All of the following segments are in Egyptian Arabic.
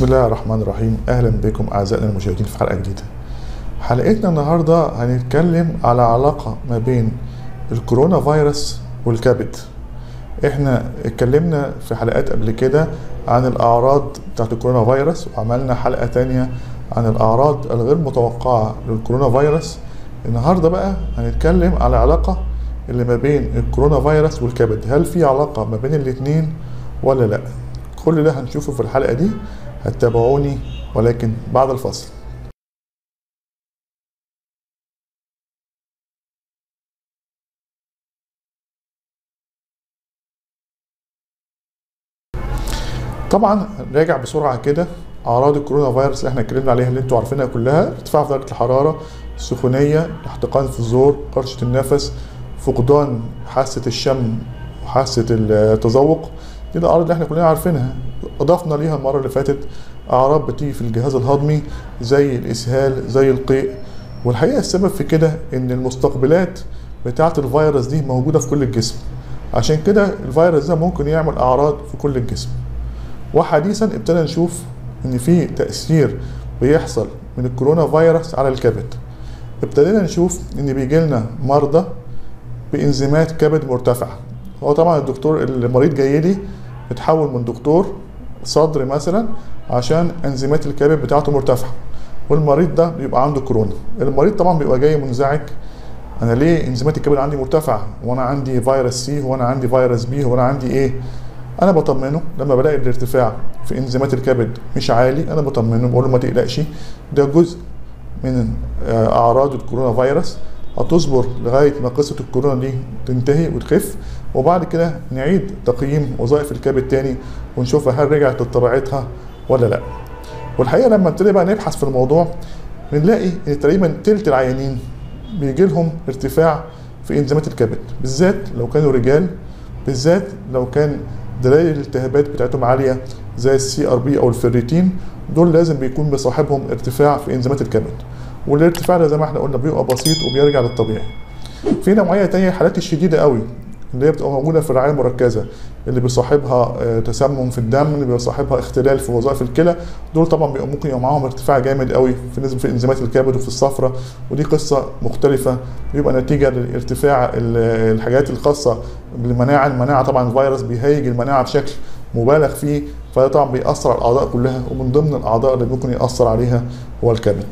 بسم الله الرحمن الرحيم اهلا بكم اعزائنا المشاهدين في حلقه جديده حلقتنا النهارده هنتكلم على علاقه ما بين الكورونا فيروس والكبد احنا اتكلمنا في حلقات قبل كده عن الاعراض بتاعت الكورونا فيروس وعملنا حلقه تانية عن الاعراض الغير متوقعه للكورونا فيروس النهارده بقى هنتكلم على العلاقه اللي ما بين الكورونا فيروس والكبد هل في علاقه ما بين الاتنين ولا لا كل ده هنشوفه في الحلقه دي هتتابعوني ولكن بعد الفصل طبعا راجع بسرعه كده اعراض الكورونا فيروس اللي احنا اتكلمنا عليها اللي انتوا عارفينها كلها ارتفاع في درجه الحراره سخونيه احتقان في الزور قرشه النفس فقدان حاسه الشم وحاسه التذوق دي الاعراض اللي احنا كلنا عارفينها اضفنا ليها المره اللي فاتت اعراض بتيجي في الجهاز الهضمي زي الاسهال زي القيء والحقيقه السبب في كده ان المستقبلات بتاعه الفيروس دي موجوده في كل الجسم عشان كده الفيروس ده ممكن يعمل اعراض في كل الجسم وحديثا ابتدى نشوف ان في تاثير بيحصل من الكورونا فيروس على الكبد ابتدينا نشوف ان بيجي لنا مرضى بانزيمات كبد مرتفعه هو طبعا الدكتور المريض جاي لي اتحول من دكتور صدر مثلا عشان انزيمات الكبد بتاعته مرتفعه والمريض ده بيبقى عنده كورونا المريض طبعا بيبقى جاي منزعج انا ليه انزيمات الكبد عندي مرتفعه وانا عندي فيروس سي وانا عندي فيروس بي وانا عندي ايه انا بطمنه لما بلاقي الارتفاع في انزيمات الكبد مش عالي انا بطمنه بقول له ما تقلقش ده جزء من اعراض الكورونا فيروس هتصبر لغايه ما قصه الكورونا دي تنتهي وتخف وبعد كده نعيد تقييم وظائف الكبد تاني ونشوفها هل رجعت لطبيعتها ولا لا والحقيقه لما نبتدي بقى نبحث في الموضوع بنلاقي ان تقريبا تلت العيانين بيجي لهم ارتفاع في انزيمات الكبد بالذات لو كانوا رجال بالذات لو كان دلائل الالتهابات بتاعتهم عاليه زي السي ار بي او الفيريتين دول لازم بيكون بصاحبهم ارتفاع في انزيمات الكبد والارتفاع ده زي ما احنا قلنا بيبقى بسيط وبيرجع للطبيعي في نوعيه تانية الحالات الشديده قوي اللي هي بتبقى موجوده في الرعايه المركزه اللي بيصاحبها تسمم في الدم اللي بيصاحبها اختلال في وظائف الكلى دول طبعا بيبقى ممكن يبقى معاهم ارتفاع جامد قوي في نسبه في انزيمات الكبد وفي الصفرة ودي قصه مختلفه بيبقى نتيجه لارتفاع الحاجات الخاصه بالمناعه المناعه طبعا الفيروس بيهيج المناعه بشكل مبالغ فيه فده طبعا بيأثر على الاعضاء كلها ومن ضمن الاعضاء اللي ممكن يأثر عليها هو الكبد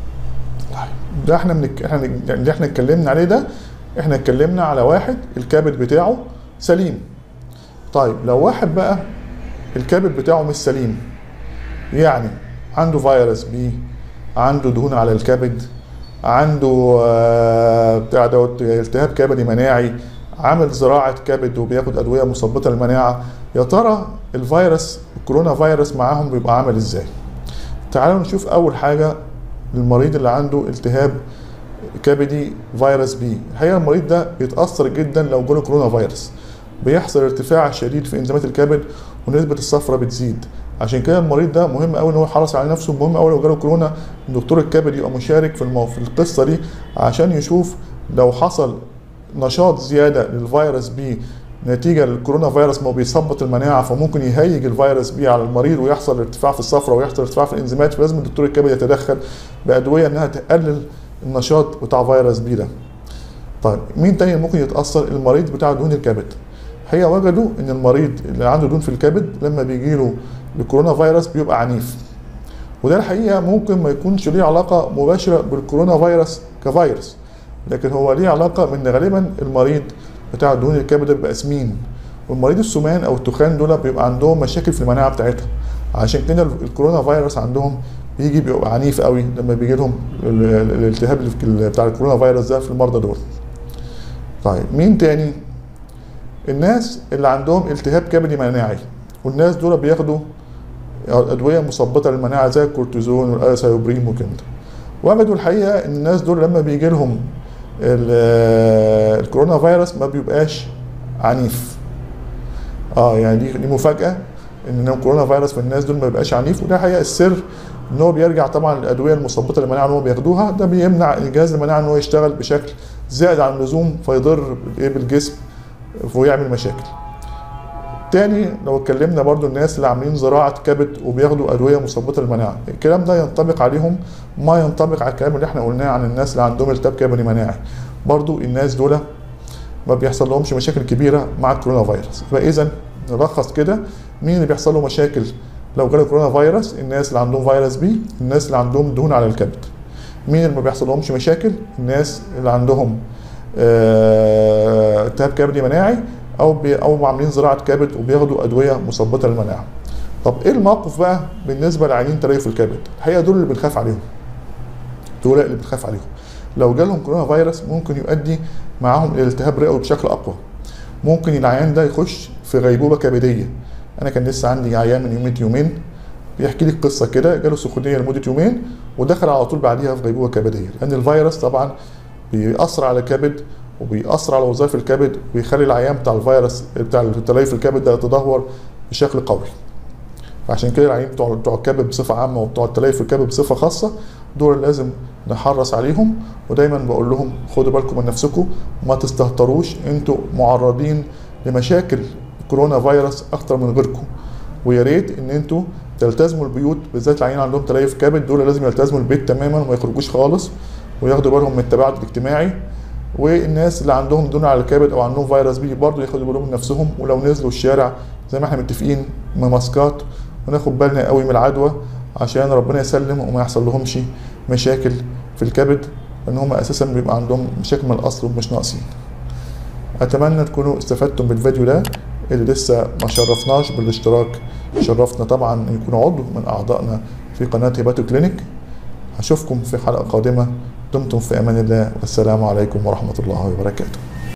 ده احنا منك... احنا اللي احنا اتكلمنا عليه ده احنا اتكلمنا على واحد الكبد بتاعه سليم طيب لو واحد بقى الكبد بتاعه مش سليم يعني عنده فيروس بي عنده دهون على الكبد عنده آه بتاع دوت التهاب كبدي مناعي عامل زراعة كبد وبياخد أدوية مثبطة للمناعة يا ترى الفيروس الكورونا فيروس معاهم بيبقى عامل ازاي تعالوا نشوف أول حاجة المريض اللي عنده التهاب كبدي فيروس بي الحقيقه المريض ده بيتاثر جدا لو جاله كورونا فيروس بيحصل ارتفاع شديد في انزيمات الكبد ونسبه الصفرة بتزيد عشان كده المريض ده مهم قوي ان هو يحرص على نفسه مهم قوي لو جاله كورونا دكتور الكبد يبقى مشارك في المو... في القصه دي عشان يشوف لو حصل نشاط زياده للفيروس بي نتيجة للكورونا فيروس ما هو بيثبط المناعة فممكن يهيج الفيروس بي على المريض ويحصل ارتفاع في الصفرة ويحصل ارتفاع في الانزيمات فلازم الدكتور الكبد يتدخل بأدوية انها تقلل النشاط بتاع فيروس بي ده. طيب مين تاني ممكن يتاثر؟ المريض بتاع دهون الكبد. هي وجدوا ان المريض اللي عنده دهون في الكبد لما بيجي له الكورونا فيروس بيبقى عنيف. وده الحقيقه ممكن ما يكونش ليه علاقه مباشره بالكورونا فيروس كفيروس. لكن هو ليه علاقه بان غالبا المريض بتاع دهون الكبد بيبقى سمين. والمريض السمان او التخان دول بيبقى عندهم مشاكل في المناعه بتاعتها. عشان كده الكورونا فيروس عندهم بيجي بيبقى عنيف قوي لما بيجي لهم الالتهاب بتاع الكورونا فيروس ده في المرضى دول. طيب مين تاني؟ الناس اللي عندهم التهاب كبدي مناعي والناس دول بياخدوا ادويه مثبطه للمناعه زي الكورتيزون والاسايوبريم وكده. وجدوا الحقيقه ان الناس دول لما بيجي لهم الكورونا فيروس ما بيبقاش عنيف. اه يعني دي دي مفاجاه ان الكورونا فيروس في الناس دول ما بيبقاش عنيف وده حقيقه السر ان هو بيرجع طبعا للادويه المثبطه للمناعه اللي هو بياخدوها ده بيمنع الجهاز المناعه ان هو يشتغل بشكل زائد عن اللزوم فيضر بايه بالجسم ويعمل مشاكل. تاني لو اتكلمنا برضو الناس اللي عاملين زراعة كبد وبياخدوا أدوية مثبطة للمناعة الكلام ده ينطبق عليهم ما ينطبق على الكلام اللي احنا قلناه عن الناس اللي عندهم التهاب كبدي مناعي برضو الناس دول ما بيحصل لهمش مشاكل كبيرة مع الكورونا فيروس يبقى إذا نلخص كده مين اللي بيحصل له مشاكل لو جاله كورونا فيروس الناس اللي عندهم فيروس بي الناس اللي عندهم دهون على الكبد مين اللي ما بيحصل لهمش مشاكل الناس اللي عندهم آه، التهاب كبدي مناعي او بي او عاملين زراعه كبد وبياخدوا ادويه مثبطه للمناعه طب ايه الموقف بقى بالنسبه لعيانين تليف الكبد الحقيقه دول اللي بنخاف عليهم دول اللي بنخاف عليهم لو جالهم كورونا فيروس ممكن يؤدي معاهم الى التهاب رئوي بشكل اقوى ممكن العيان ده يخش في غيبوبه كبديه انا كان لسه عندي عيان من يومين يومين بيحكي لي قصه كده جاله سخونيه لمده يومين ودخل على طول بعديها في غيبوبه كبديه لان الفيروس طبعا بيأثر على الكبد وبيأثر على وظائف الكبد ويخلي العيان بتاع الفيروس بتاع تليف الكبد ده يتدهور بشكل قوي فعشان كده العيانين بتوع بتوع الكبد بصفه عامه وبتوع التليف الكبد بصفه خاصه دول لازم نحرص عليهم ودايما بقول لهم خدوا بالكم من نفسكم وما تستهتروش انتوا معرضين لمشاكل كورونا فيروس اكتر من غيركم ويا ريت ان انتوا تلتزموا البيوت بالذات العيانين عندهم تليف كبد دول لازم يلتزموا البيت تماما وما يخرجوش خالص وياخدوا بالهم من التباعد الاجتماعي والناس اللي عندهم دهون على الكبد او عندهم فيروس بي برضه ياخدوا بالهم من نفسهم ولو نزلوا الشارع زي ما احنا متفقين بماسكات وناخد بالنا قوي من العدوى عشان ربنا يسلم وما يحصل لهمش مشاكل في الكبد لان هم اساسا بيبقى عندهم مشاكل من الاصل ومش ناقصين اتمنى تكونوا استفدتم بالفيديو ده اللي لسه ما شرفناش بالاشتراك شرفنا طبعا ان يكون عضو من اعضائنا في قناه هيباتو كلينيك اشوفكم في حلقه قادمه دمتم في امان الله والسلام عليكم ورحمه الله وبركاته